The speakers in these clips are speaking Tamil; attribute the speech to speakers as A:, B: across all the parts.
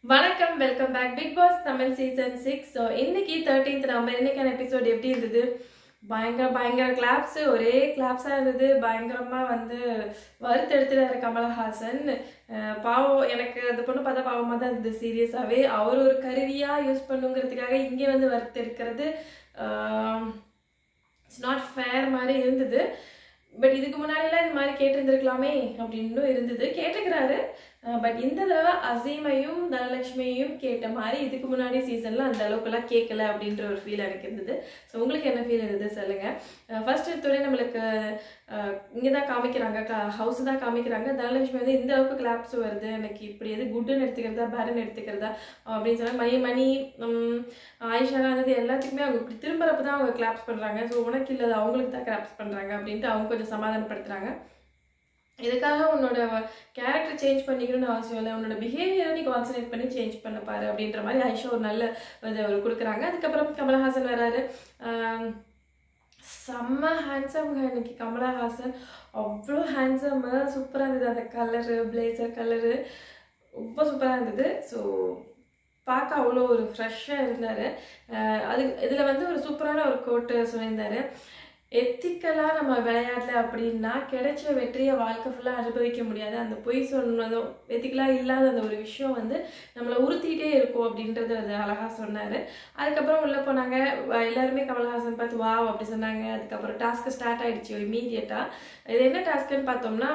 A: வணக்கம் welcome back Bigg Boss Tamil season six so இன்னைக்கு தேர்ட்டீன்த் நவம்பர் இன்னைக்கான எபிசோட் எப்படி இருந்தது பயங்கர பயங்கர கிளாப்ஸ் ஒரே கிளாப்ஸாக இருந்தது பயங்கரமாக வந்து வறுத்தெடுத்துட்டாரு கமலஹாசன் அஹ் பாவம் எனக்கு அது பொண்ணு பார்த்தா பாவமாக தான் இருந்தது சீரியஸாகவே அவர் ஒரு கருவியாக யூஸ் பண்ணுங்கிறதுக்காக இங்கே வந்து வறுத்தெடுக்கிறது இட்ஸ் நாட் ஃபேர் மாதிரி இருந்தது பட் இதுக்கு முன்னாடிலாம் இது மாதிரி கேட்டிருந்துருக்கலாமே அப்படின்னு இருந்தது கேட்டுக்கிறாரு பட் இந்த தடவை அசீமையும் தனலட்சுமியையும் கேட்ட மாதிரி இதுக்கு முன்னாடி சீசனில் அந்த அளவுக்குலாம் கேட்கல அப்படின்ற ஒரு ஃபீல் எனக்கு இருந்தது ஸோ உங்களுக்கு என்ன ஃபீல் இருந்தது சொல்லுங்கள் ஃபர்ஸ்ட் எடுத்தோடனே நம்மளுக்கு இங்கே தான் காமிக்கிறாங்க ஹவுஸ் தான் காமிக்கிறாங்க தனலட்சுமி வந்து இந்த அளவுக்கு கிளாப்ஸ் வருது எனக்கு இப்படி எது குட்டுன்னு எடுத்துக்கிறதா பேடுன்னு எடுத்துக்கிறதா அப்படின்னு சொன்னால் மணி மணி உம், ஆயிஷாலாம் இருந்தது எல்லாத்துக்குமே அவங்க இப்படி திரும்புறப்ப தான் அவங்க கிளாப்ஸ் பண்ணுறாங்க ஸோ உனக்கு இல்லை அது அவங்களுக்கு தான் கிளாப்ஸ் பண்ணுறாங்க அப்படின்ட்டு அவங்க கொஞ்சம் சமாதானப்படுத்துகிறாங்க இதுக்காக உன்னோட கேரக்டர் சேஞ்ச் பண்ணிக்கணும்னு அவசியம் இல்லை உன்னோட பிஹேவியரை நீ கான்சன்ட்ரேட் பண்ணி சேஞ்ச் பண்ண பாரு அப்படின்ற மாதிரி ஐஷா ஒரு நல்ல இது அவர் கொடுக்குறாங்க அதுக்கப்புறம் கமலஹாசன் வராரு ஆம், செம்ம ஹேண்ட்ஸம்ங்க இன்னைக்கு கமலஹாசன் அவ்வளோ ஹேண்ட்ஸம்மு சூப்பராக இருந்தது அந்த கலரு பிளேசர் கலரு ரொம்ப சூப்பராக இருந்தது ஸோ பார்க்க அவ்வளோ ஒரு ஃப்ரெஷ்ஷாக இருந்தார் அது இதில் வந்து ஒரு சூப்பரான ஒரு கோட்டு சொல்லியிருந்தாரு எத்திக்கலாக நம்ம விளையாடல அப்படின்னா கிடைச்ச வெற்றியை வாழ்க்கை ஃபுல்லாக அனுபவிக்க முடியாது அந்த பொய் சொன்னதும் எத்திக்கலாக இல்லாத அந்த ஒரு விஷயம் வந்து நம்மளை உறுத்திட்டே இருக்கும் அப்படின்றது அது அழகாக சொன்னார் அதுக்கப்புறம் உள்ளே போனாங்க வ- எல்லாருமே கமல்ஹாசன் பார்த்து வாவ் அப்படி சொன்னாங்க அதுக்கப்புறம் டாஸ்க்கு ஸ்டார்ட் ஆயிடுச்சு இமீடியட்டாக இது என்ன டாஸ்க்குன்னு பார்த்தோம்னா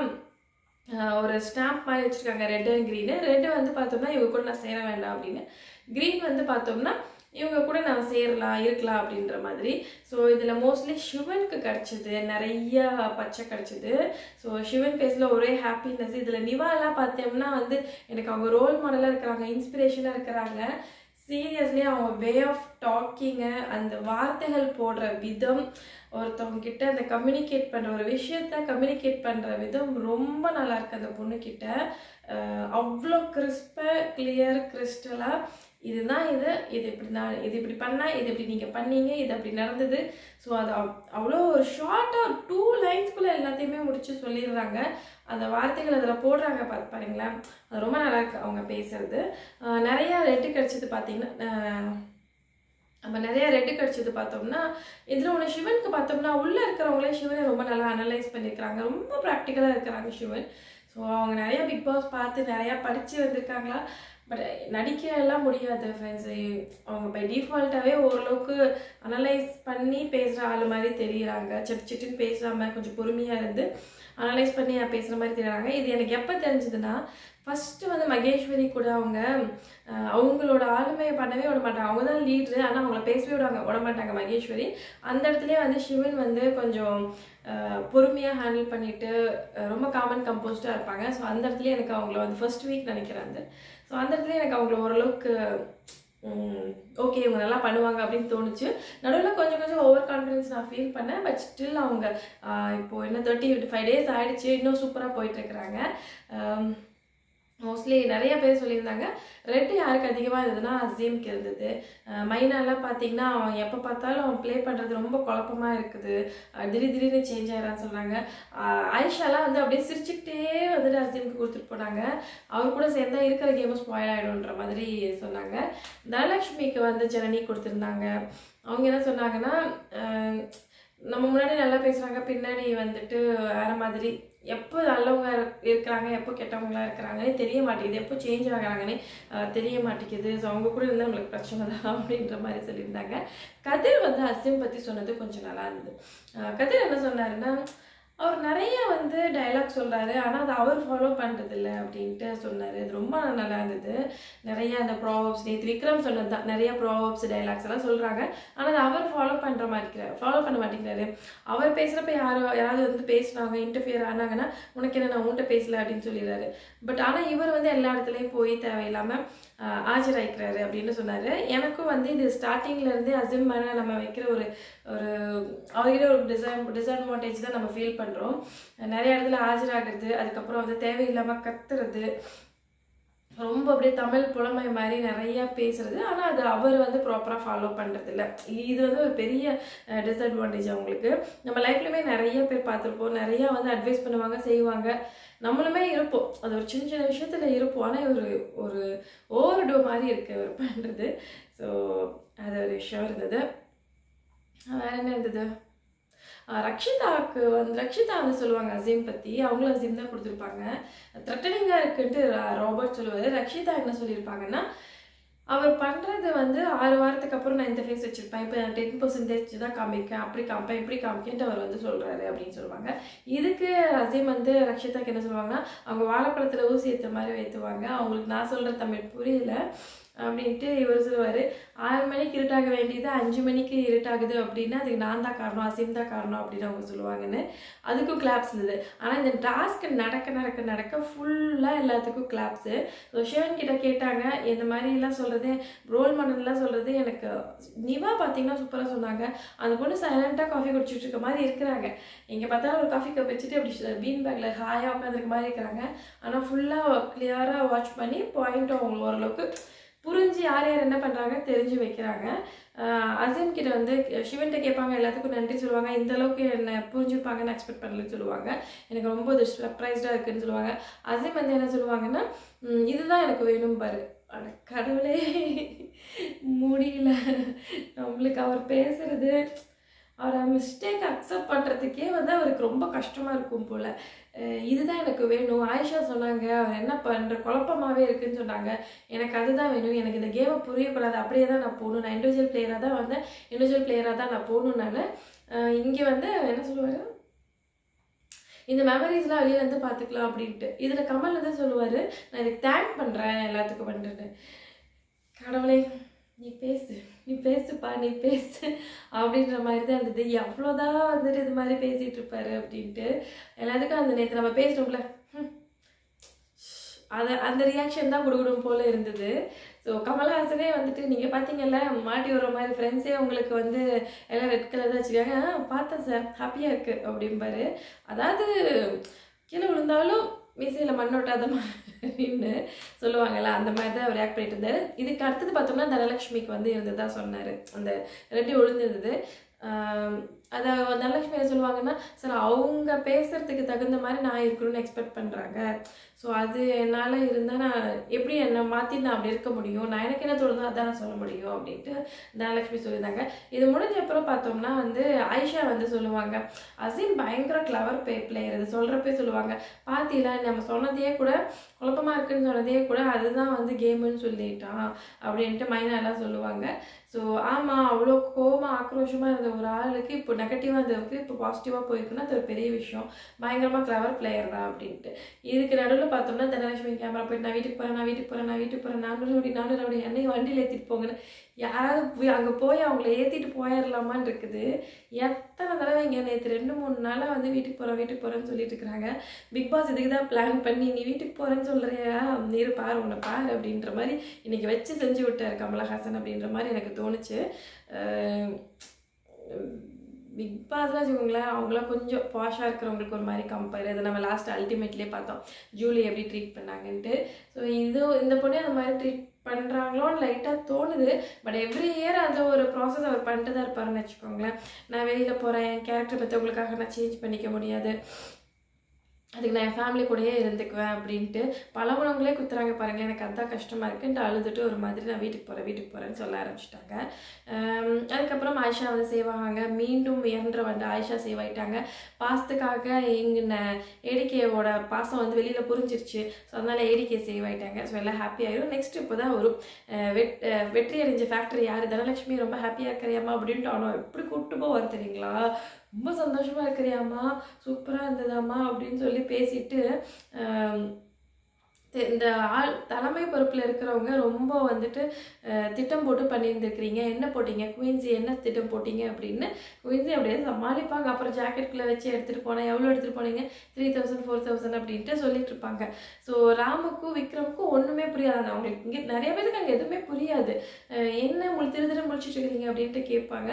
A: ஆஹ் ஒரு ஸ்டாம்ப் மாதிரி வச்சுருக்காங்க ரெட் அண்ட் க்ரீனு ரெட்டு வந்து பார்த்தோம்னா இவங்க கூட நான் சேர வேண்டாம் அப்படின்னு க்ரீன் வந்து பார்த்தோம்னா இவங்க கூட நான் சேரலாம் இருக்கலாம் அப்படின்ற மாதிரி ஸோ இதில் மோஸ்ட்லி சிவனுக்கு கிடச்சிது நிறைய பச்சை கிடச்சிது ஸோ சிவன் ஃபேஸில் ஒரே ஹாப்பினஸ் இதில் நிவாலாம் பார்த்தோம்னா வந்து எனக்கு அவங்க ரோல் மாடலாக இருக்கிறாங்க இன்ஸ்பிரேஷனாக இருக்கிறாங்க சீரியஸ்லி அவங்க வே ஆஃப் டாக்கிங்கு அந்த வார்த்தைகள் போடுற விதம் ஒருத்தவங்க கிட்ட அந்த கம்யூனிகேட் பண்ணுற ஒரு விஷயத்த கம்யூனிகேட் பண்ணுற விதம் ரொம்ப நல்லா இருக்கு அந்த பொண்ணுக்கிட்ட அஹ் அவ்வளோ கிறிஸ்பாக கிளியர் கிறிஸ்டலாக இதுதான் இது இது இப்படி நான் இது இப்படி பண்ணால் இது இப்படி நீங்கள் பண்ணீங்க இது அப்படி நடந்தது ஸோ அது அவ்- அவ்வளோ ஒரு ஷார்ட்டாக டூ லைன்ஸ்குள்ளே எல்லாத்தையுமே முடிச்சு சொல்லிடுறாங்க அந்த வார்த்தைகள் அதில் போடுறாங்க பா பாருங்களேன் அது ரொம்ப நல்லா இருக்கு அவங்க பேசுறது அஹ் நிறைய ரெட்டு கிடச்சது பார்த்தீங்கன்னா அஹ் நம்ம நிறைய ரெட்டு கிடச்சது பார்த்தோம்னா இதில் ஒன்று சிவனுக்கு பார்த்தோம்னா உள்ளே இருக்கிறவங்களே சிவனை ரொம்ப நல்லா அனலைஸ் பண்ணியிருக்கிறாங்க ரொம்ப ப்ராக்டிக்கலாக இருக்கிறாங்க சிவன் ஸோ அவங்க நிறைய பிக் பாஸ் பார்த்து நிறையா படித்து வந்திருக்காங்களா பட் நடிக்க எல்லாம் முடியாது ஃப்ரெண்ட்ஸ் அவங்க பை டிஃபால்ட்டாகவே ஓரளவுக்கு அனலைஸ் பண்ணி பேசுகிற ஆள் மாதிரி தெரியுறாங்க சிட்டு சிட்டுன்னு பேசாமல் கொஞ்சம் பொறுமையாக இருந்து அனலைஸ் பண்ணி பேசுகிற மாதிரி தெரியுறாங்க இது எனக்கு எப்போ தெரிஞ்சதுன்னா ஃபஸ்ட்டு வந்து மகேஸ்வரி கூட அவங்க அஹ், அவங்களோட ஆளுமையை பண்ணவே விட மாட்டாங்க அவங்க தான் லீட்ரு ஆனால் அவங்கள பேசவே விடுவாங்க விட மாட்டாங்க மகேஸ்வரி அந்த இடத்துலயே வந்து சிவன் வந்து கொஞ்சம் பொறுமையாக ஹேண்டில் பண்ணிட்டு அஹ், ரொம்ப காமன் கம்போஸ்டாக இருப்பாங்க ஸோ அந்த இடத்துல எனக்கு அவங்கள வந்து ஃபர்ஸ்ட் வீக் நினைக்கிறேன் அது ஸோ அந்த இடத்துல எனக்கு அவங்கள ஓரளவுக்கு ஓகே இவங்க நல்லா பண்ணுவாங்க அப்படின்னு தோணுச்சு நடுவில் கொஞ்சம் கொஞ்சம் ஓவர் கான்ஃபிடன்ஸ் நான் ஃபீல் பண்ணேன் பட் ஸ்டில் அவங்க ஆஹ் இப்போ என்ன தேர்ட்டி ஃபைவ் டேஸ் ஆயிடுச்சு இன்னும் சூப்பராக போயிட்டுருக்குறாங்க மோஸ்ட்லி நிறைய பேர் சொல்லியிருந்தாங்க ரெட் யாருக்கு அதிகமாக இருந்ததுன்னா அசீம்க்கு இருந்தது அஹ் மைனாலாம் பார்த்தீங்கன்னா அவன் எப்போ பார்த்தாலும் அவன் ப்ளே பண்ணுறது ரொம்ப குழப்பமாக இருக்குது அஹ் திடீர் திடீர்னு சேஞ்ச் ஆகிறான்னு சொல்கிறாங்க ஆயிஷாலாம் வந்து அப்படியே சிரிச்சுக்கிட்டே வந்துட்டு அசீமுக்கு கொடுத்துட்டு போனாங்க அவர் கூட சேர்ந்தா இருக்கிற கேமும் ஸ்பாயில் ஆகிடும்ன்ற மாதிரி சொன்னாங்க தனலட்சுமிக்கு வந்து ஜனனி கொடுத்துருந்தாங்க அவங்க என்ன சொன்னாங்கன்னா அஹ் நம்ம முன்னாடி நல்லா பேசுகிறாங்க பின்னாடி வந்துட்டு வேற மாதிரி எப்போ நல்லவங்க இருக்- இருக்கிறாங்க எப்போ கெட்டவங்களா இருக்கிறாங்கன்னே தெரிய மாட்டேங்குது எப்போ சேஞ்ச் ஆகுறாங்கன்னே அஹ், தெரிய மாட்டேங்குது ஸோ அவங்க கூட இருந்தால் நம்மளுக்கு பிரச்சனை தான் அப்படின்ற மாதிரி சொல்லியிருந்தாங்க கதிர் வந்து அசிம் பற்றி சொன்னது கொஞ்சம் நல்லா இருந்தது அஹ், கதிர் என்ன சொன்னாருன்னா அவர் நிறைய வந்து டயலாக் சொல்கிறாரு ஆனால் அதை அவர் ஃபாலோ பண்ணுறது இல்லை அப்படின்ட்டு சொன்னார் இது ரொம்ப நல்லா இருந்தது நிறைய அந்த ப்ராவப்ஸ் நேற்று விக்ரம் சொன்னது தான் நிறைய ப்ராவப்ஸ் டைலாக்ஸ் எல்லாம் சொல்கிறாங்க ஆனால் அதை அவர் ஃபாலோ பண்ணுற மாட்டேங்கிறார் ஃபாலோ பண்ண மாட்டேங்கிறாரு அவர் பேசுகிறப்ப யாரோ யாராவது வந்து பேசுனாங்க இன்டர்ஃபியர் ஆனாங்கன்னா உனக்கு என்ன நான் உன்கிட்ட பேசல அப்படின்னு சொல்லிடுறாரு பட் ஆனால் இவர் வந்து எல்லா இடத்துலையும் போய் தேவையில்லாமல் ஆஹ், ஆஜராயிக்கிறாரு அப்படின்னு சொன்னார் எனக்கும் வந்து இது ஸ்டார்டிங்லேருந்தே அசிம் மேலே நம்ம வைக்கிற ஒரு ஒரு அவர்கிட்ட ஒரு டிசைன் டிஸ்அட்வான்டேஜ் தான் நம்ம ஃபீல் பண்ணுறோம் நிறைய இடத்துல ஆஜராகிறது அதுக்கப்புறம் வந்து தேவையில்லாமல் கத்துறது ரொம்ப அப்படியே தமிழ் புலமை மாதிரி நிறைய பேசுறது ஆனால் அது அவர் வந்து ப்ராப்பராக ஃபாலோ பண்ணுறது இல்ல இது வந்து ஒரு பெரிய டிஸ்அட்வான்டேஜ் அவங்களுக்கு நம்ம லைஃப்லையுமே நிறைய பேர் பார்த்துருப்போம் நிறைய வந்து அட்வைஸ் பண்ணுவாங்க செய்வாங்க நம்மளுமே இருப்போம் அது ஒரு சின்ன சின்ன விஷயத்துல இருப்போம் ஆனால் ஒரு ஒரு ஓவர் டோ மாதிரி இருக்கு அவர் பண்ணுறது ஸோ அது ஒரு விஷயம் இருந்தது வேற என்ன இருந்தது ஆஹ் ரக்ஷிதாவுக்கு வந்து ரக்ஷிதா வந்து சொல்லுவாங்க அசீம் பற்றி அவங்களும் அசீம் தான் கொடுத்துருப்பாங்க த்ரெட்டனிங்காக இருக்குன்ட்டு ரா- ராபர்ட் சொல்லுவார் ரக்ஷிதா என்ன சொல்லியிருப்பாங்கன்னா அவர் பண்ணுறது வந்து ஆறு வாரத்துக்கு அப்புறம் நான் இந்த ஃபேஸ் வச்சுருப்பேன் இப்போ நான் டென் பர்சன்டேஜ் தான் காமிக்கேன் அப்படி காமிப்பேன் இப்படி காமிக்கேன்ட்டு அவர் வந்து சொல்கிறாரு அப்படின்னு சொல்லுவாங்க இதுக்கு அசீம் வந்து ரக்ஷிதாக்கு என்ன சொல்லுவாங்கன்னா அவங்க வாழைப்பழத்தில் ஊசி ஏற்ற மாதிரி ஏற்றுவாங்க அவங்களுக்கு நான் சொல்கிற தமிழ் புரியல அப்படின்ட்டு இவர் சொல்லுவார் ஆறு மணிக்கு இருட்டாக வேண்டியது அஞ்சு மணிக்கு இருட்டாகுது அப்படின்னா அதுக்கு நான் தான் காரணம் அசீம் தான் காரணம் அப்படின்னு அவங்க சொல்லுவாங்கன்னு அதுக்கும் கிளாப்ஸ் இருந்தது ஆனால் இந்த டாஸ்க் நடக்க நடக்க நடக்க ஃபுல்லாக எல்லாத்துக்கும் கிளாப்ஸு ஸோ சிவன் கிட்ட கேட்டாங்க இந்த மாதிரிலாம் சொல்கிறது ரோல் மாடல்லாம் சொல்கிறது எனக்கு நிவா பார்த்தீங்கன்னா சூப்பராக சொன்னாங்க அந்த பொண்ணு சைலண்ட்டாக காஃபி குடிச்சிட்டு இருக்க மாதிரி இருக்கிறாங்க எங்கே பார்த்தாலும் ஒரு காஃபி கப் வச்சுட்டு அப்படி பீன் பேக்கில் ஹாயாக உட்காந்துருக்க மாதிரி இருக்கிறாங்க ஆனால் ஃபுல்லாக கிளியராக வாட்ச் பண்ணி பாயிண்ட்டும் அவங்க ஓரளவுக்கு புரிஞ்சு யார் யார் என்ன பண்ணுறாங்க தெரிஞ்சு வைக்கிறாங்க ஆஹ் அசீம் கிட்ட வந்து சிவன்கிட்ட கேட்பாங்க எல்லாத்துக்கும் நன்றி சொல்லுவாங்க இந்த அளவுக்கு என்ன புரிஞ்சுப்பாங்கன்னு எக்ஸ்பெக்ட் பண்ணலன்னு சொல்லுவாங்க எனக்கு ரொம்ப இது சர்ப்ரைஸ்டாக இருக்குன்னு சொல்லுவாங்க அசீம் வந்து என்ன சொல்லுவாங்கன்னா "ம், இதுதான் எனக்கு வேணும் பாரு அட கடவுளே முடியல நம்மளுக்கு அவர் பேசுறது அவரை மிஸ்டேக் அக்செப்ட் பண்ணுறதுக்கே வந்து அவருக்கு ரொம்ப கஷ்டமாக இருக்கும் போல் அஹ் இதுதான் எனக்கு வேணும் ஆயிஷா சொன்னாங்க அவர் என்ன பண்ணுற குழப்பமாகவே இருக்குன்னு சொன்னாங்க எனக்கு அதுதான் வேணும் எனக்கு இந்த கேமை புரியக்கூடாது அப்படியே தான் நான் போகணும் நான் இண்டிவிஜுவல் பிளேயராக தான் வந்தேன் இண்டிவிஜுவல் பிளேயராக தான் நான் போகணுன்னால இங்கே வந்து என்ன சொல்லுவார் இந்த மெமரிஸ்லாம் வெளியில இருந்து பார்த்துக்கலாம் அப்படின்ட்டு இதில் கமல் வந்து சொல்லுவார் நான் இதுக்கு தேங்க் பண்ணுறேன் எல்லாத்துக்கும் பண்ணுறேன்னு கடவுளே நீ பேசு நீ பேசுப்பா நீ பேசு அப்படின்ற மாதிரி தான் இருந்தது எவ்வளோதான் வந்துட்டு இது மாதிரி பேசிகிட்டு இருப்பாரு அப்படின்ட்டு எல்லாத்துக்கும் அந்த நேற்று நம்ம பேசுகிறோம்ல அது அந்த ரியாக்ஷன் தான் கொடுக்கணும் போல இருந்தது ஸோ கமலஹாசனே வந்துட்டு நீங்கள் பார்த்தீங்கல்ல மாட்டி வர்ற மாதிரி ஃப்ரெண்ட்ஸே உங்களுக்கு வந்து எல்லாம் ரெட் கலர் தான் வச்சுருக்காங்க "ஆ, பார்த்தேன் சார் ஹாப்பியாக இருக்குது அப்படிம்பாரு அதாவது கீழே விழுந்தாலும் மீசையில் மண்ணோட்டாத மாதிரின்னு சொல்லுவாங்கல்ல அந்த மாதிரி தான் அவர் ரியாக்ட் பண்ணிட்டு இருந்தார் இதுக்கு அடுத்தது பார்த்தோம்னா தனலட்சுமிக்கு வந்து இருந்ததா சொன்னார் அந்த ரெட்டி விழுந்திருந்தது ஆம், அதை தனலட்சுமி என்ன சொல்லுவாங்கன்னா சார் அவங்க பேசுறதுக்கு தகுந்த மாதிரி நான் இருக்கணும்னு எக்ஸ்பெக்ட் பண்ணுறாங்க ஸோ அது என்னால் இருந்தால் நான் எப்படி என்னை மாற்றி நான் அப்படி இருக்க முடியும் நான் எனக்கு என்ன தோணுதோ அதான் நான் சொல்ல முடியும் அப்படின்ட்டு தனலட்சுமி சொல்லியிருந்தாங்க இது முடிஞ்ச அப்புறம் பார்த்தோம்னா வந்து ஆயிஷா வந்து சொல்லுவாங்க அசீம் பயங்கர கிளவர் பே பிளேயர் இது சொல்கிறப்பே சொல்லுவாங்க பார்த்தீங்களா நம்ம சொன்னதையே கூட குழப்பமா இருக்குன்னு சொன்னதையே கூட அதுதான் வந்து கேமுன்னு சொல்லிட்டான் அப்படின்ட்டு மைனா எல்லாம் சொல்லுவாங்க ஸோ ஆமாம் அவ்வளோ கோவமாக ஆக்ரோஷமாக இருந்த ஒரு ஆளுக்கு இப்போ நெகட்டிவாக இருந்தவருக்கு இப்போ பாசிட்டிவாக போயிருக்குன்னா அது ஒரு பெரிய விஷயம் பயங்கரமாக கிளவர் பிளேயர் தான் அப்படின்ட்டு இதுக்கு நடுவில் பார்த்தோம்னா தனலட்சுமி கேமரா போயிட்டு நான் வீட்டுக்கு போகிறேன் நான் வீட்டுக்கு போகிறேன் நான் வீட்டுக்கு போகிறேன் நானூறு ரவுடி நானூறு ரவுடி என்னையும் வண்டியில் ஏற்றிட்டு போங்கன்னு யாராவது போய் அங்கே போய் அவங்கள ஏற்றிட்டு போயிடலாமான்னு இருக்குது எத்தனை தடவை இங்கே நேற்று ரெண்டு மூணு நாளாக வந்து வீட்டுக்கு போகிறேன் வீட்டுக்கு போகிறேன்னு சொல்லிட்டு இருக்கிறாங்க பிக் பாஸ் இதுக்கு தான் பிளான் பண்ணி நீ வீட்டுக்கு போகிறேன்னு சொல்கிறியா நீரு பாரு உன்னை பாரு அப்படின்ற மாதிரி இன்னைக்கு வச்சு செஞ்சு விட்டார் கமலஹாசன் அப்படின்ற மாதிரி எனக்கு தோணுச்சு பிக் பாஸ்லாம் வச்சுக்கோங்களேன் அவங்களாம் கொஞ்சம் பாஷாக இருக்கிறவங்களுக்கு ஒரு மாதிரி கம்பேர் இதை நம்ம லாஸ்ட் அல்டிமேட்லேயே பார்த்தோம் ஜூலி எப்படி ட்ரீட் பண்ணாங்கன்ட்டு ஸோ இது இந்த பொண்ணு அந்த மாதிரி ட்ரீட் பண்ணுறாங்களோன்னு லைட்டாக தோணுது பட் எவ்ரி இயர் அந்த ஒரு ப்ராசஸ் அவர் பண்ணிட்டு தான் இருப்பாருன்னு வச்சுக்கோங்களேன் நான் வெளியில் போகிறேன் என் கேரக்டர் மற்றவங்களுக்காக நான் சேஞ்ச் பண்ணிக்க முடியாது அதுக்கு நான் என் ஃபேமிலி கூடயே இருந்துக்குவேன் அப்படின்ட்டு பழகுனவங்களே குத்துறாங்க பாருங்களேன் எனக்கு அதான் கஷ்டமாக இருக்குன்ட்டு அழுதுட்டு ஒரு மாதிரி நான் வீட்டுக்கு போகிறேன் வீட்டுக்கு போகிறேன்னு சொல்ல ஆரம்பிச்சிட்டாங்க அதுக்கப்புறம் ஆயிஷா வந்து சேவ் ஆகாங்க மீண்டும் இறன்ற வந்து ஆயிஷா சேவ் ஆயிட்டாங்க பாசத்துக்காக எங்கின ஏடிகேவோட பாசம் வந்து வெளியில் புரிஞ்சிருச்சு ஸோ அதனால் ஏடிகே சேவ் ஆயிட்டாங்க ஸோ எல்லாம் ஹாப்பி ஆயிரும் நெக்ஸ்ட் இப்போ தான் வரும் அஹ் வெட் அஹ் வெற்றி அடைஞ்ச ஃபேக்டரி யார் தனலட்சுமி ரொம்ப ஹாப்பியாக இருக்கிறியாமா அப்படின்ட்டு அவனோ எப்படி கூப்பிட்டு போவார் தெரியுங்களா ரொம்ப சந்தோஷமா இருக்கிறியாம்மா சூப்பராக இருந்ததாம்மா அப்படின்னு சொல்லி பேசிட்டு ஆம், தி- இந்த ஆள் தலைமை பொறுப்பில் இருக்கிறவங்க ரொம்ப வந்துட்டு அஹ், திட்டம் போட்டு பண்ணியிருந்துருக்கிறீங்க என்ன போட்டீங்க குயின்சி என்ன திட்டம் போட்டீங்க அப்படின்னு குயின்சி அப்படியே சமாளிப்பாங்க அப்புறம் ஜாக்கெட்டுக்குள்ளே வச்சு எடுத்துகிட்டு போனேன் எவ்வளோ எடுத்துகிட்டு போனீங்க த்ரீ தௌசண்ட் ஃபோர் தௌசண்ட் அப்படின்ட்டு சொல்லிட்டு இருப்பாங்க ஸோ ராமுக்கும் விக்ரமுக்கும் ஒன்றுமே புரியாது அவங்களுக்கு இங்கே நிறைய பேருக்கு அங்கே எதுவுமே புரியாது அஹ், என்ன முழு திரு திரு முடிச்சிட்டு இருக்கிறீங்க அப்படின்ட்டு கேட்பாங்க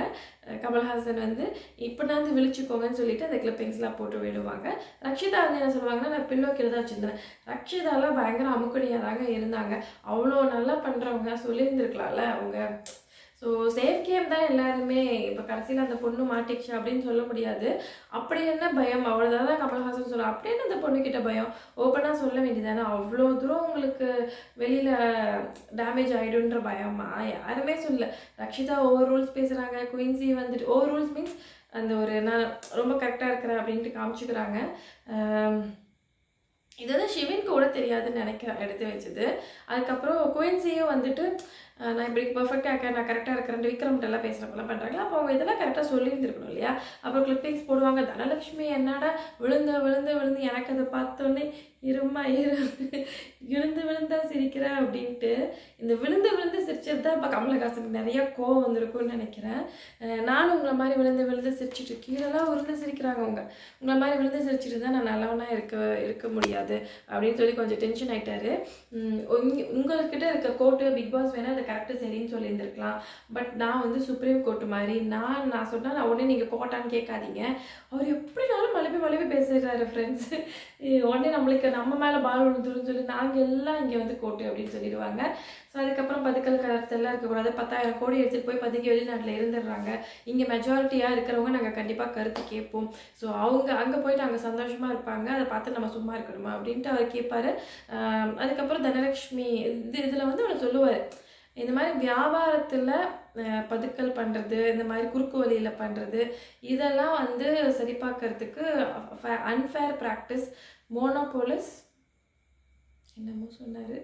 A: அஹ் கமல்ஹாசன் வந்து இப்படினாந்து விழிச்சுக்கோங்கன்னு சொல்லிட்டு அந்த கிளிப்பிங்ஸ்லாம் போட்டு விடுவாங்க ரக்ஷிதா வந்து என்ன சொல்லுவாங்கன்னா நான் பின்னோக்கில் தான் வச்சுருந்தேன் ரக்ஷிதாலாம் பயங்கர அமுக்கடியாக தாங்க இருந்தாங்க அவ்வளோ நல்லா பண்ணுறவங்க சொல்லியிருந்துருக்கலாம்ல அவங்க ஸோ சேஃப் கேம் தான் எல்லாருமே இப்போ கடைசியில் அந்த பொண்ணு மாட்டிக்கிச்சு அப்படின்னு சொல்ல முடியாது அப்படி என்ன பயம் அவ்வளோதான் தான் கமல்ஹாசன் சொல்ல அப்படி என்ன அந்த பொண்ணுக்கிட்ட பயம் ஓப்பனாக சொல்ல வேண்டியதானே அவ்வளோ தூரம் உங்களுக்கு வெளியில் டேமேஜ் ஆகிடுன்ற பயமா யாருமே சொல்லல ரக்ஷிதா ஓவர் ரூல்ஸ் பேசுகிறாங்க குயின்சி வந்துட்டு ஓவர் ரூல்ஸ் மீன்ஸ் அந்த ஒரு நான் ரொம்ப கரெக்டாக இருக்கிறேன் அப்படின்ட்டு காமிச்சுக்கிறாங்க ஆம், இது வந்து சிவனுக்கு கூட தெரியாதுன்னு நினைக்கிறேன் எடுத்து வச்சது அதுக்கப்புறம் குயின்சியும் வந்துட்டு அஹ், நான் இப்படி பர்ஃபெக்டாக இருக்கேன் நான் கரெக்டாக இருக்கிறேன் விக்ரம்கிட்ட எல்லாம் பேசுகிறப்பெல்லாம் பண்ணுறாங்களா அப்போ அவங்க இதெல்லாம் கரெக்டாக சொல்லியிருந்துருக்கணும் இல்லையா அப்புறம் கிளிப்பிங்ஸ் போடுவாங்க தனலட்சுமி என்னடா விழுந்து விழுந்து விழுந்து எனக்கு அதை பார்த்தோன்னே இருமா இரு விழுந்து விழுந்தா சிரிக்கிற அப்படின்ட்டு இந்த விழுந்து விழுந்து சிரிச்சது தான் இப்போ கமலஹாசனுக்கு நிறைய கோவம் வந்திருக்கும்னு நினைக்கிறேன் அஹ், நானும் உங்களை மாதிரி விழுந்து விழுந்து சிரிச்சிட்டு கீழெல்லாம் விழுந்து சிரிக்கிறாங்க அவங்க உங்களை மாதிரி விழுந்து சிரிச்சிட்டு தான் நான் நல்லவனா இருக்க இருக்க முடியாது அப்படின்னு சொல்லி கொஞ்சம் டென்ஷன் ஆயிட்டாரு உம் உங்க- உங்கள்கிட்ட இருக்க கோர்ட்டு பிக் பாஸ் வேணா அது கரெக்டாக சரின்னு சொல்லியிருந்திருக்கலாம் பட் நான் வந்து சுப்ரீம் கோர்ட் மாதிரி நான் நான் சொன்னா நான் உடனே நீங்கள் கோட்டான்னு கேட்காதீங்க அவர் எப்படினாலும் மழுப்பி மழுப்பி பேசுகிறாரு ஃப்ரெண்ட்ஸ் உடனே நம்மளுக்கு நம்ம மேலே பால் விழுந்துருன்னு சொல்லி நாங்கள் எல்லாம் இங்கே வந்து கோர்ட்டு அப்படின்னு சொல்லிடுவாங்க ஸோ அதுக்கப்புறம் பதுக்கல் கலர்த்தெல்லாம் இருக்கக்கூடாது பத்தாயிரம் கோடி எடுத்துகிட்டு போய் பதுக்கி வெளிநாட்டில் இருந்துடுறாங்க இங்கே மெஜாரிட்டியாக இருக்கிறவங்க நாங்கள் கண்டிப்பாக கருத்து கேட்போம் ஸோ அவங்க அங்கே போயிட்டு அங்கே சந்தோஷமாக இருப்பாங்க அதை பார்த்து நம்ம சும்மா இருக்கணுமா அப்படின்ட்டு அவர் கேட்பாரு ஆம், அதுக்கப்புறம் தனலக்ஷ்மி இது இதில் வந்து அவர் சொல்லுவார் இந்த மாதிரி வியாபாரத்தில் பதுக்கல் பண்ணுறது இந்த மாதிரி குறுக்கு வழியில் பண்ணுறது இதெல்லாம் வந்து சரி பார்க்கறதுக்கு அன்ஃபேர் ப்ராக்டிஸ் மோனோபோலிஸ் என்னமோ சொன்னார்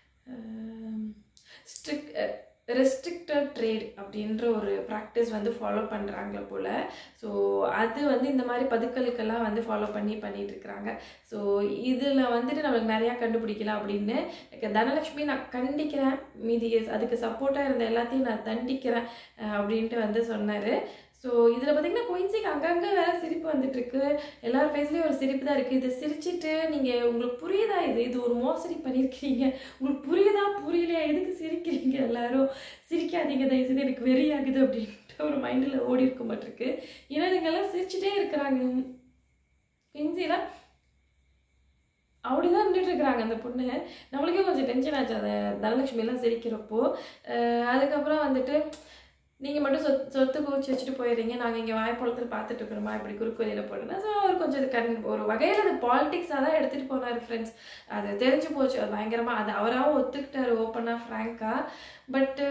A: ஸ்ட்ரிக் ரெஸ்ட்ரிக்டட் ட்ரேட் அப்படின்ற ஒரு ப்ராக்டிஸ் வந்து ஃபாலோ பண்ணுறாங்களே போல் ஸோ அது வந்து இந்த மாதிரி பதுக்கலுக்கெல்லாம் வந்து ஃபாலோ பண்ணி பண்ணிட்டு இருக்கிறாங்க ஸோ இதில் வந்துட்டு நம்மளுக்கு நிறையா கண்டுபிடிக்கலாம் அப்படின்னு எனக்கு தனலட்சுமி நான் கண்டிக்கிறேன் மீதி அதுக்கு சப்போர்ட்டாக இருந்த எல்லாத்தையும் நான் தண்டிக்கிறேன் அஹ் அப்படின்ட்டு வந்து சொன்னார் ஸோ இதில் பார்த்தீங்கன்னா குயின்சிக்கு அங்கங்கே வேற சிரிப்பு வந்துட்டு இருக்கு எல்லார் ஃபேஸ்லேயும் ஒரு சிரிப்பு தான் இருக்குது இது சிரிச்சிட்டு நீங்கள் உங்களுக்கு புரியுதா இது இது ஒரு மோசடி பண்ணியிருக்கீங்க உங்களுக்கு புரியுதா புரியலையா எதுக்கு சிரிக்கிறீங்க எல்லாரும் சிரிக்காதீங்க தயவுசெய்து எனக்கு வெறி ஆகுது அப்படின்ட்டு ஒரு மைண்டில் ஓடி இருக்க மாட்டிருக்கு ஏன்னா இதுங்கெல்லாம் சிரிச்சுட்டே இருக்கிறாங்க குயின்சிலாம் அப்படிதான் நின்றுட்டு இருக்கிறாங்க அந்த பொண்ணு நம்மளுக்கே கொஞ்சம் டென்ஷன் ஆச்சு அந்த தனலட்சுமி எல்லாம் சிரிக்கிறப்போ அஹ் அதுக்கப்புறம் வந்துட்டு நீங்கள் மட்டும் சொத் சொத்து குவிச்சு வச்சுட்டு போயிடுறீங்க நாங்கள் இங்கே வாய்ப்பழத்தில் பார்த்துட்டு இருக்கிறோமா இப்படி குறுக்கு வழியில் போடுனா ஸோ அவர் கொஞ்சம் இது கண் ஒரு வகையில் அது பாலிடிக்ஸாக தான் எடுத்துகிட்டு போனார் ஃப்ரெண்ட்ஸ் அது தெரிஞ்சு போச்சு அது பயங்கரமாக அது அவராகவும் ஒத்துக்கிட்டாரு ஓப்பனாக ஃப்ராங்காக பட்டு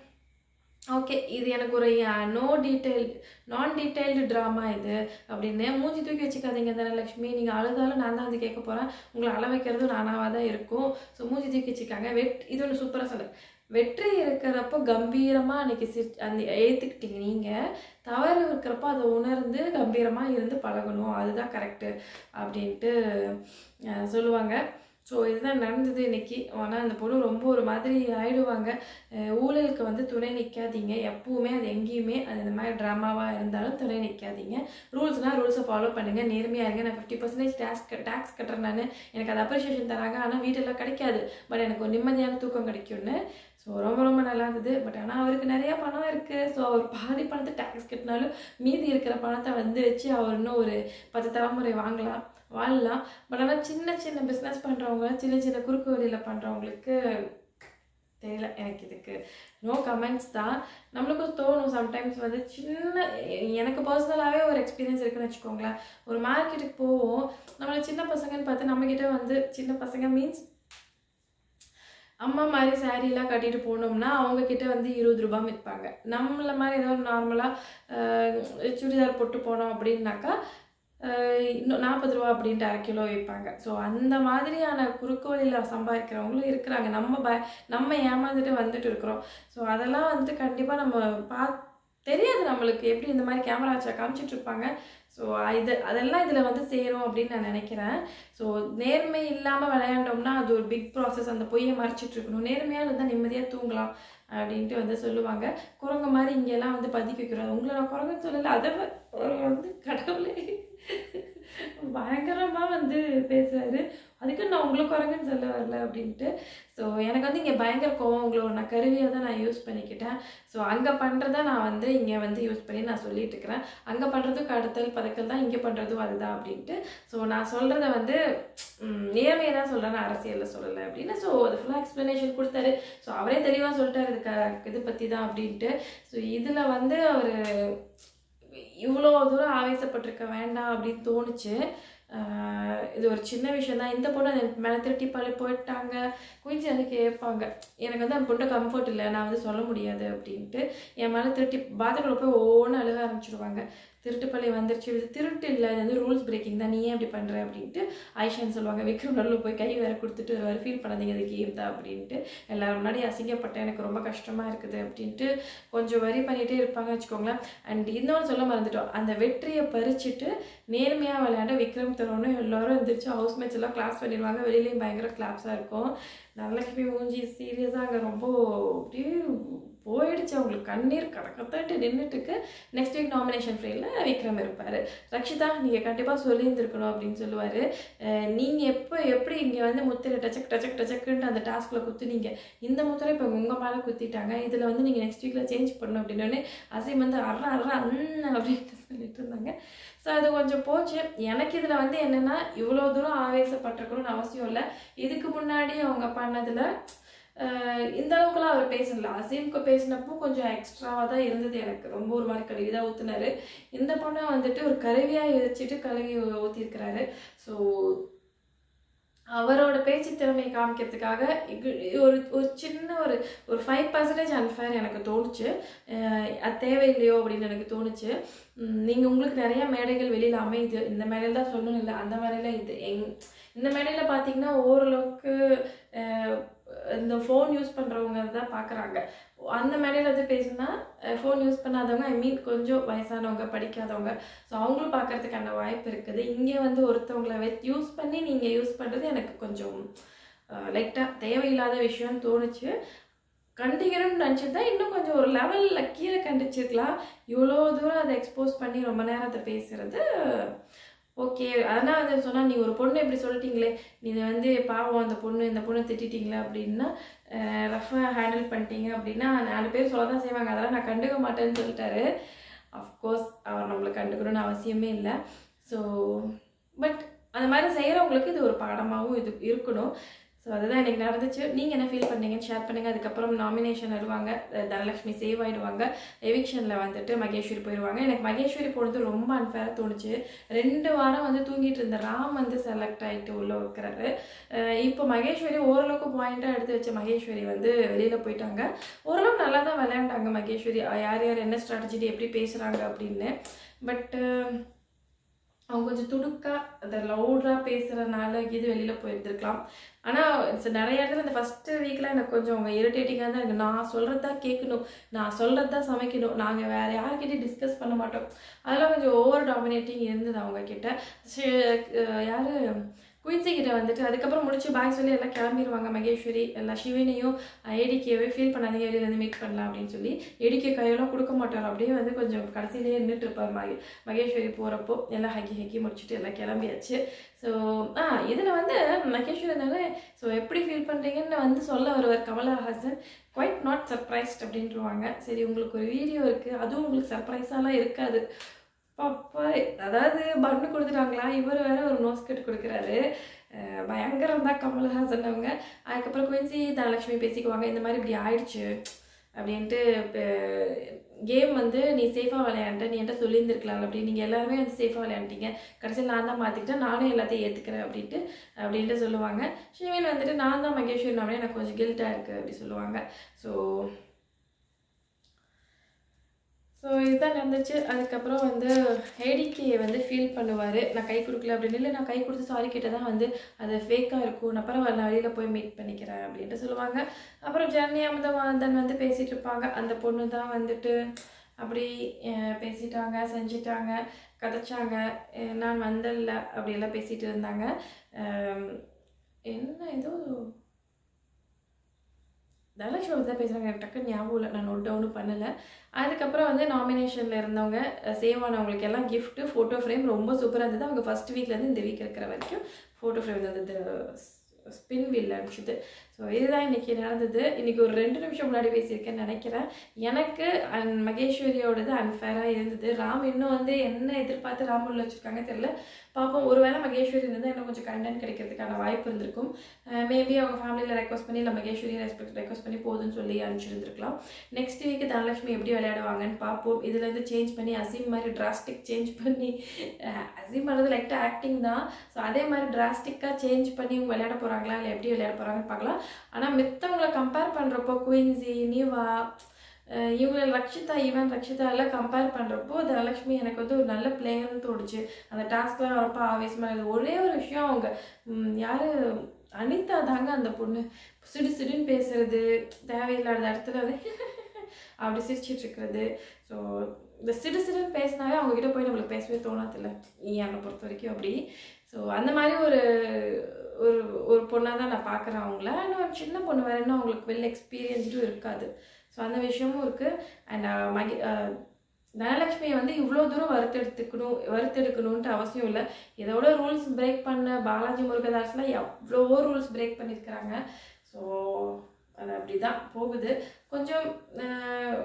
A: ஓகே இது எனக்கு ஒரு நோ டீட்டெயில் நான் டீட்டெயில்டு ட்ராமா இது அப்படின்னு மூஞ்சி தூக்கி வச்சுக்காதீங்க தனலட்சுமி நீங்கள் அழுதாலும் நான் தான் வந்து கேட்க போகிறேன் உங்களை அள வைக்கிறதும் நானாவாக தான் இருக்கும் ஸோ மூஞ்சி தூக்கி வச்சுக்காங்க வெட் இது ஒன்று சூப்பராக சொன்னேன் வெற்றி இருக்கிறப்போ கம்பீரமாக அன்னைக்கு சி அந்த ஏற்றுக்கிட்டீங்க நீங்கள் தவறு இருக்கிறப்போ அதை உணர்ந்து கம்பீரமாக இருந்து பழகணும் அதுதான் கரெக்டு அப்படின்ட்டு அஹ், சொல்லுவாங்க ஸோ இதுதான் நடந்தது இன்னைக்கு ஆனால் அந்த பொண்ணு ரொம்ப ஒரு மாதிரி ஆயிடுவாங்க அஹ், ஊழலுக்கு வந்து துணை நிற்காதீங்க எப்பவுமே அது எங்கேயுமே அது இந்த மாதிரி ட்ராமாவாக இருந்தாலும் துணை நிற்காதீங்க ரூல்ஸ்னால் ரூல்ஸை ஃபாலோ பண்ணுங்கள் நேர்மையாக இருங்க நான் ஃபிஃப்டி பர்சன்டேஜ் டேக்ஸ் டேக்ஸ் கட்டுறேன் நான் எனக்கு அது அப்ரிஷியேஷன் தராங்க ஆனால் வீட்டெல்லாம் கிடைக்காது பட் எனக்கு ஒரு நிம்மதியான தூக்கம் கிடைக்கும்னு ஸோ ரொம்ப ரொம்ப நல்லா இருந்தது பட் ஆனால் அவருக்கு நிறைய பணம் இருக்குது ஸோ அவர் பாதி பணத்தை டேக்ஸ் கட்டினாலும் மீதி இருக்கிற பணத்தை வந்து வச்சு அவர் இன்னும் ஒரு பத்து தலைமுறை வாங்கலாம் வாழலாம் பட் ஆனால் சின்ன சின்ன பிஸ்னஸ் பண்ணுறவங்க சின்ன சின்ன குறுக்கு வழியில் பண்ணுறவங்களுக்கு தெரியல எனக்கு இதுக்கு நோ கமெண்ட்ஸ் தான் நம்மளுக்கும் தோணும் சம்டைம்ஸ் வந்து சின்ன எனக்கு பர்சனலாகவே ஒரு எக்ஸ்பீரியன்ஸ் இருக்குன்னு வச்சுக்கோங்களேன் ஒரு மார்க்கெட்டுக்கு போவோம் நம்மளை சின்ன பசங்கன்னு பார்த்து நம்மக்கிட்ட வந்து சின்ன பசங்க மீன்ஸ் அம்மா மாதிரி சாரீலாம் கட்டிட்டு போனோம்னா அவங்க கிட்ட வந்து இருபது ரூபாய் விற்பாங்க நம்மள மாதிரி ஏதோ நார்மலாக சுடிதார் போட்டு போனோம் அப்படின்னாக்கா ஆஹ் இன்னும் நாற்பது ரூபா அப்படின்ட்டு அரை கிலோ விற்பாங்க ஸோ அந்த மாதிரியான குறுக்கு வழியில் சம்பாதிக்கிறவங்களும் இருக்கிறாங்க நம்ம ப நம்ம ஏமாந்துட்டு வந்துட்டு இருக்கிறோம் ஸோ அதெல்லாம் வந்துட்டு கண்டிப்பாக நம்ம பா தெரியாது நம்மளுக்கு எப்படி இந்த மாதிரி கேமரா வச்சா காமிச்சிட்டு இருப்பாங்க ஸோ இது அதெல்லாம் இதில் வந்து சேரும் அப்படின்னு நான் நினைக்கிறேன் ஸோ நேர்மை இல்லாமல் விளையாண்டோம்னா அது ஒரு பிக் ப்ராசஸ் அந்த பொய்யை மறைச்சிட்டு இருக்கணும் நேர்மையாக இருந்தால் நிம்மதியாக தூங்கலாம் அப்படின்ட்டு வந்து சொல்லுவாங்க குரங்கு மாதிரி இங்கெல்லாம் வந்து பதுக்கி வைக்கிறோம் உங்களை நான் குரங்குன்னு சொல்லலை அதை வ- ஒரு வந்து கடவுளே பயங்கரமாக வந்து பேசுறாரு அதுக்கு நான் உங்களை குரங்குன்னு சொல்ல வரல அப்படின்ட்டு ஸோ எனக்கு வந்து இங்கே பயங்கர கோவம் உங்களை நான் கருவியாக தான் நான் யூஸ் பண்ணிக்கிட்டேன் ஸோ அங்கே பண்ணுறத நான் வந்து இங்கே வந்து யூஸ் பண்ணி நான் சொல்லிட்டு இருக்கிறேன் அங்கே பண்ணுறதுக்கு அடுத்தல் பதக்கல் தான் இங்கே பண்ணுறதும் அதுதான் அப்படின்ட்டு ஸோ நான் சொல்கிறத வந்து நேர்மையை தான் சொல்கிறேன் நான் அரசியலில் சொல்லலை அப்படின்னு ஸோ அது ஃபுல்லாக எக்ஸ்ப்ளனேஷன் கொடுத்தாரு ஸோ அவரே தெளிவாக சொல்லிட்டாரு இது க இது பற்றி தான் அப்படின்ட்டு ஸோ இதில் வந்து அவர் இவ்வளோ தூரம் ஆவேசப்பட்டிருக்க வேண்டாம் அப்படின்னு தோணுச்சு ஆஹ் இது ஒரு சின்ன விஷயம் தான் இந்த பொண்ணு எனக்கு மேலே திருட்டி பழி போயிட்டாங்க குயின்சி வந்து கேட்பாங்க எனக்கு வந்து அந்த பொண்ணு கம்ஃபர்ட் இல்லை நான் வந்து சொல்ல முடியாது அப்படின்ட்டு என் மேலே திருட்டி பாத்ரூமில் போய் ஒவ்வொன்று அழுக ஆரம்பிச்சிடுவாங்க திருட்டு பள்ளி வந்துருச்சு இது திருட்டு இல்லை இது வந்து ரூல்ஸ் பிரேக்கிங் தான் நீ ஏன் இப்படி பண்ணுற அப்படின்ட்டு ஆயிஷான்னு சொல்லுவாங்க விக்ரம் நடுவில் போய் கை வேற கொடுத்துட்டு வேறு ஃபீல் பண்ணாதீங்க இது கேம் தான் அப்படின்ட்டு எல்லாரும் முன்னாடி அசிங்கப்பட்டேன் எனக்கு ரொம்ப கஷ்டமாக இருக்குது அப்படின்ட்டு கொஞ்சம் வரி பண்ணிகிட்டே இருப்பாங்க வச்சுக்கோங்களேன் அண்ட் இன்னொன்று சொல்ல மறந்துட்டோம் அந்த வெற்றியை பறிச்சுட்டு நேர்மையாக விளையாண்ட விக்ரம் தரோன்னு எல்லாரும் எந்திரிச்சு ஹவுஸ் மேட்ச் எல்லாம் கிளாஸ் பண்ணிடுவாங்க வெளியிலேயும் பயங்கர கிளாப்ஸாக இருக்கும் நல்லலட்சுமி மூஞ்சி சீரியஸாக அங்கே ரொம்ப அப்படியே போயிடுச்சு அவங்களுக்கு கண்ணீர் கடக்கத்தாட்டு நின்றுட்டுக்கு நெக்ஸ்ட் வீக் நாமினேஷன் ஃப்ரீல விக்ரம் இருப்பார் ரக்ஷிதா நீங்கள் கண்டிப்பாக சொல்லியிருந்துருக்கணும் அப்படின்னு சொல்லுவார் நீங்கள் எப்போ எப்படி இங்கே வந்து முத்திரை டச்சக் டச்சக் டச்சக்குன்ட்டு அந்த டாஸ்கில் குத்துனீங்க இந்த முத்திரை இப்போ உங்கள் மேலே குத்திட்டாங்க இதில் வந்து நீங்கள் நெக்ஸ்ட் வீக்கில் சேஞ்ச் பண்ணணும் அப்படின்னோடனே அசைம் வந்து அற அற அண்ணன் அப்படின்ட்டு சொல்லிட்டு இருந்தாங்க ஸோ அது கொஞ்சம் போச்சு எனக்கு இதில் வந்து என்னென்னா இவ்வளோ தூரம் ஆவேசப்பட்டிருக்கணும்னு அவசியம் இல்லை இதுக்கு முன்னாடி அவங்க பண்ணதில் ஆஹ் இந்த அளவுக்குலாம் அவர் பேசல அசீம்க்கு பேசினப்போ கொஞ்சம் எக்ஸ்ட்ராவாக தான் இருந்தது எனக்கு ரொம்ப ஒரு மாதிரி கழுவி தான் ஊற்றுனாரு இந்த பொண்ணை வந்துட்டு ஒரு கருவியாக வச்சுட்டு கழுவி ஊற்றிருக்கிறாரு ஸோ அவரோட பேச்சு திறமையை காமிக்கிறதுக்காக இகு- ஒரு ஒரு சின்ன ஒரு ஒரு ஃபைவ் பர்சன்டேஜ் அன்ஃபேர் எனக்கு தோணுச்சு அஹ் அது தேவையில்லையோ அப்படின்னு எனக்கு தோணுச்சு நீங்கள் உங்களுக்கு நிறைய மேடைகள் வெளியில் அமையுது இந்த மேடையில் தான் சொல்லணும் இல்லை அந்த மேடையில் இது எங் இந்த மேடையில் பார்த்தீங்கன்னா ஓரளவுக்கு அஹ், இந்த ஃபோன் யூஸ் பண்ணுறவங்க தான் பார்க்குறாங்க அந்த மேடையில் வந்து பேசுனா ஃபோன் யூஸ் பண்ணாதவங்க ஐ மீன் கொஞ்சம் வயசானவங்க படிக்காதவங்க ஸோ அவங்களும் பார்க்கறதுக்கான வாய்ப்பு இருக்குது இங்கே வந்து ஒருத்தவங்களை வெ யூஸ் பண்ணி நீங்கள் யூஸ் பண்ணுறது எனக்கு கொஞ்சம் லைட்டாக தேவையில்லாத விஷயம்னு தோணுச்சு கண்டிக்கணும்னு நினச்சிருந்தா இன்னும் கொஞ்சம் ஒரு லெவலில் கீழே கண்டிச்சிருக்கலாம் இவ்வளோ தூரம் அதை எக்ஸ்போஸ் பண்ணி ரொம்ப நேரம் அதை பேசுறது ஓகே அதனால் அதை சொன்னால் நீ ஒரு பொண்ணு இப்படி சொல்லிட்டீங்களே நீ இதை வந்து பாவம் அந்த பொண்ணு இந்த பொண்ணை திட்டிட்டீங்களே அப்படின்னா ரஃபாக ஹேண்டில் பண்ணிட்டீங்க அப்படின்னா நாலு பேர் சொல்ல தான் செய்வாங்க அதெல்லாம் நான் கண்டுக்க மாட்டேன்னு சொல்லிட்டாரு அஃப்கோர்ஸ் அவர் நம்மளை கண்டுக்கணும்னு அவசியமே இல்லை ஸோ பட் அந்த மாதிரி செய்கிறவங்களுக்கு இது ஒரு பாடமாகவும் இது இருக்கணும் ஸோ அதுதான் எனக்கு நடந்துச்சு நீங்கள் என்ன ஃபீல் பண்ணீங்கன்னு ஷேர் பண்ணுங்கள் அதுக்கப்புறம் நாமினேஷன் வருவாங்க அஹ் தனலட்சுமி சேவ் ஆயிடுவாங்க எவிக்ஷனில் வந்துட்டு மகேஸ்வரி போயிடுவாங்க எனக்கு மகேஸ்வரி போனது ரொம்ப அன்ஃபேராக தோணுச்சு ரெண்டு வாரம் வந்து தூங்கிட்டு இருந்த ராம் வந்து செலக்ட் ஆகிட்டு உள்ளே வைக்கிறாரு அஹ் இப்போ மகேஸ்வரி ஓரளவுக்கு பாயிண்ட்டாக எடுத்து வச்ச மகேஸ்வரி வந்து வெளியில் போயிட்டாங்க ஓரளவுக்கு நல்லா தான் விளையாண்டாங்க மகேஸ்வரி அஹ் யார் யார் என்ன ஸ்ட்ராட்டஜி எப்படி பேசுகிறாங்க அப்படின்னு பட்டு அவங்க கொஞ்சம் துடுக்கா அந்த லவுடாக பேசுகிறனால இது வெளியில் போயிருந்துருக்கலாம் ஆனால் நிறைய இடத்துல இந்த ஃபஸ்ட்டு வீக்கில் எனக்கு கொஞ்சம் அவங்க இரிட்டேட்டிங்காக தான் இருக்குது நான் சொல்கிறது தான் கேட்கணும் நான் சொல்கிறது தான் சமைக்கணும் நாங்கள் வேறு யார்கிட்டயும் டிஸ்கஸ் பண்ண மாட்டோம் அதெல்லாம் கொஞ்சம் ஓவர் டாமினேட்டிங் இருந்தது அவங்க கிட்ட யார் குயின்சி கிட்ட வந்துட்டு அதுக்கப்புறம் முடிச்சு பாய் சொல்லி எல்லாம் கிளம்பிடுவாங்க மகேஸ்வரி எல்லா சிவனையும் ஏடிக்கேவே ஃபீல் பண்ணாதீங்க வெளியில இருந்து மீட் பண்ணலாம் அப்படின்னு சொல்லி ஏடிக்கே கையெல்லாம் கொடுக்க மாட்டார் அப்படியே வந்து கொஞ்சம் கடைசியிலேயே நின்றுட்டு இருப்பார் மகே மகேஸ்வரி போகிறப்போ எல்லாம் ஹக்கி ஹக்கி முடிச்சுட்டு எல்லாம் கிளம்பியாச்சு ஸோ ஆ இதில் வந்து மகேஸ்வரி தானே ஸோ எப்படி ஃபீல் பண்ணுறீங்கன்னு வந்து சொல்ல வருவார் கமலஹாசன் குவைட் நாட் சர்ப்ரைஸ்ட் அப்படின்ட்டுருவாங்க சரி உங்களுக்கு ஒரு வீடியோ இருக்குது அதுவும் உங்களுக்கு சர்ப்ரைஸாலாம் இருக்காது பாப்பா அதாவது பண்ணு கொடுத்துட்டாங்களா இவர் வேற ஒரு நோஸ் கட் கொடுக்குறாரு அஹ் பயங்கரம் தான் கமல்ஹாசன் அவங்க அதுக்கப்புறம் குயின்சி தனலட்சுமி பேசிக்குவாங்க இந்த மாதிரி இப்படி ஆயிடுச்சு அப்படின்ட்டு கேம் வந்து நீ சேஃபாக விளையாண்ட நீ என்கிட்ட சொல்லியிருந்துருக்கலாம் அப்படி நீங்கள் எல்லாருமே வந்து சேஃபாக விளையாண்டீங்க கடைசியில் நான் தான் மாற்றிக்கிட்டேன் நானும் எல்லாத்தையும் ஏற்றுக்கிறேன் அப்படின்ட்டு அப்படின்ட்டு சொல்லுவாங்க ஷிவின் வந்துட்டு நான் தான் மகேஸ்வரன் அப்படியே எனக்கு கொஞ்சம் கில்ட்டாக இருக்குது அப்படி சொல்லுவாங்க ஸோ ஸோ இதுதான் நடந்துச்சு அதுக்கப்புறம் வந்து ஏடிகே வந்து ஃபீல் பண்ணுவார் நான் கை கொடுக்கல அப்படின்னு இல்லை நான் கை கொடுத்து சாரி கேட்டால் தான் வந்து அது ஃபேக்காக இருக்கும் நான் பரவாயில்ல நான் வெளியில் போய் மீட் பண்ணிக்கிறேன் அப்படின்ட்டு சொல்லுவாங்க அப்புறம் ஜனனி அமுதவாதன் வந்து பேசிகிட்டு இருப்பாங்க அந்த பொண்ணு தான் வந்துட்டு அப்படி அஹ், பேசிட்டாங்க செஞ்சிட்டாங்க கதைச்சாங்க அஹ், நான் வந்தல்ல அப்படியெல்லாம் பேசிகிட்டு இருந்தாங்க அஹ், என்ன ஏதோ தனலட்சுமி பற்றி தான் பேசுகிறாங்க எனக்கு டக்குன்னு ஞாபகம் இல்லை நான் நோட் டவுனும் பண்ணலை அதுக்கப்புறம் வந்து நாமினேஷனில் இருந்தவங்க சேவ் ஆனவங்களுக்கு எல்லாம் கிஃப்ட்டு ஃபோட்டோ ஃப்ரேம் ரொம்ப சூப்பராக இருந்தது அவங்க ஃபஸ்ட் வீக்லேருந்து இந்த வீக் இருக்கிற வரைக்கும் ஃபோட்டோ ஃப்ரேம் இருந்தது ஸ்பின் வீல் அனுப்பிச்சுது ஸோ இதுதான் இன்றைக்கி நடந்தது இன்றைக்கி ஒரு ரெண்டு நிமிஷம் முன்னாடி பேசியிருக்கேன்னு நினைக்கிறேன் எனக்கு அண்ட் மகேஸ்வரியோடது அன்ஃபேராக இருந்தது ராம் இன்னும் வந்து என்ன எதிர்பார்த்து ராம் உள்ள வச்சுருக்காங்க தெரியல பார்ப்போம் ஒருவேளை மகேஸ்வரி இருந்தால் இன்னும் கொஞ்சம் கண்டென்ட் கிடைக்கிறதுக்கான வாய்ப்பு இருந்திருக்கும் மேபி அவங்க ஃபேமிலியில் ரெக்வஸ்ட் பண்ணி இல்லை மகேஸ்வரி ரெஸ்பெக்ட் ரெக்வஸ்ட் பண்ணி போதுன்னு சொல்லி அனுப்பிச்சிருந்துருக்கலாம் நெக்ஸ்ட் வீக்கு தனலட்சுமி எப்படி விளையாடுவாங்கன்னு பார்ப்போம் இதுலேருந்து சேஞ்ச் பண்ணி அசீம் மாதிரி டிராஸ்டிக் சேஞ்ச் பண்ணி அஹ், அசீம் பண்ணது லைட்டாக ஆக்டிங் தான் ஸோ அதே மாதிரி டிராஸ்டிக்காக சேஞ்ச் பண்ணி இவங்க விளையாட போகிறாங்களா இல்லை எப்படி விளையாட போகிறாங்கன்னு பார்க்கலாம் ஆனால் மித்தவங்களை கம்பேர் பண்ணுறப்போ குயின்சி நிவா அஹ் இவங்க ரக்ஷிதா ஈவன் ரக்ஷிதா எல்லாம் கம்பேர் பண்ணுறப்போ தனலட்சுமி எனக்கு வந்து ஒரு நல்ல பிளேயர்னு தோணுச்சு அந்த டாஸ்க்லாம் ரொம்ப ஆவேசமாக இருந்தது ஒரே ஒரு விஷயம் அவங்க ம், யாரு அனிதா தாங்க அந்த பொண்ணு சிடு சிடுன்னு பேசுறது தேவையில்லாத இடத்துல வந்து அப்படி சிரிச்சிட்டு இருக்கிறது ஸோ இந்த சிடு சிடுன்னு பேசினாவே அவங்க கிட்ட போய் நம்மளுக்கு பேசவே தோணாதில்ல என்னை பொறுத்த வரைக்கும் அப்படி ஸோ அந்த மாதிரி ஒரு ஒரு ஒரு பொண்ணாக தான் நான் பார்க்குறேன் அவங்கள ஆனால் ஒரு சின்ன பொண்ணு வேற இன்னும் அவங்களுக்கு வெல் எக்ஸ்பீரியன்ஸ்டும் இருக்காது ஸோ அந்த விஷயமும் இருக்குது அண்ட் மகி அஹ், தனலட்சுமியை வந்து இவ்வளோ தூரம் வறுத்தெடுத்துக்கணும் வறுத்தெடுக்கணுன்ட்டு அவசியம் இல்லை இதோட ரூல்ஸ் பிரேக் பண்ண பாலாஜி முருகதாஸ்லாம் எவ்வளவோ ரூல்ஸ் பிரேக் பண்ணியிருக்கிறாங்க ஸோ அது அப்படி தான் போகுது கொஞ்சம் அஹ்,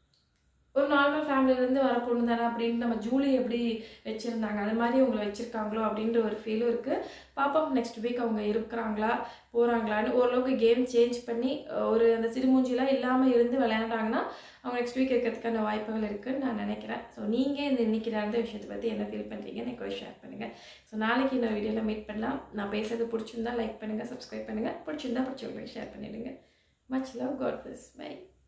A: ஒரு நார்மல் ஃபேமிலியிலேருந்து வர பொண்ணு தானே அப்படின்னு நம்ம ஜூலி எப்படி வச்சுருந்தாங்க அது மாதிரி உங்களை வச்சுருக்காங்களோ அப்படின்ற ஒரு ஃபீலும் இருக்குது பாப்போம் நெக்ஸ்ட் வீக் அவங்க இருக்கிறாங்களா போகிறாங்களான்னு ஓரளவுக்கு கேம் சேஞ்ச் பண்ணி அஹ், ஒரு அந்த சிறுமூஞ்சிலாம் இல்லாமல் இருந்து விளையாண்டாங்கன்னா அவங்க நெக்ஸ்ட் வீக் இருக்கிறதுக்கான வாய்ப்புகள் இருக்குன்னு நான் நினைக்கிறேன் ஸோ நீங்கள் இந்த இன்னைக்கு நடந்த விஷயத்தை பற்றி என்ன ஃபீல் பண்ணுறீங்க எனக்கு கூட ஷேர் பண்ணுங்கள் ஸோ நாளைக்கு இந்த வீடியோவில் மீட் பண்ணலாம் நான் பேசுறது பிடிச்சிருந்தா லைக் பண்ணுங்கள் சப்ஸ்கிரைப் பண்ணுங்கள் பிடிச்சிருந்தா பிடிச்சவங்களுக்கு ஷேர் பண்ணிவிடுங்க much love god bless by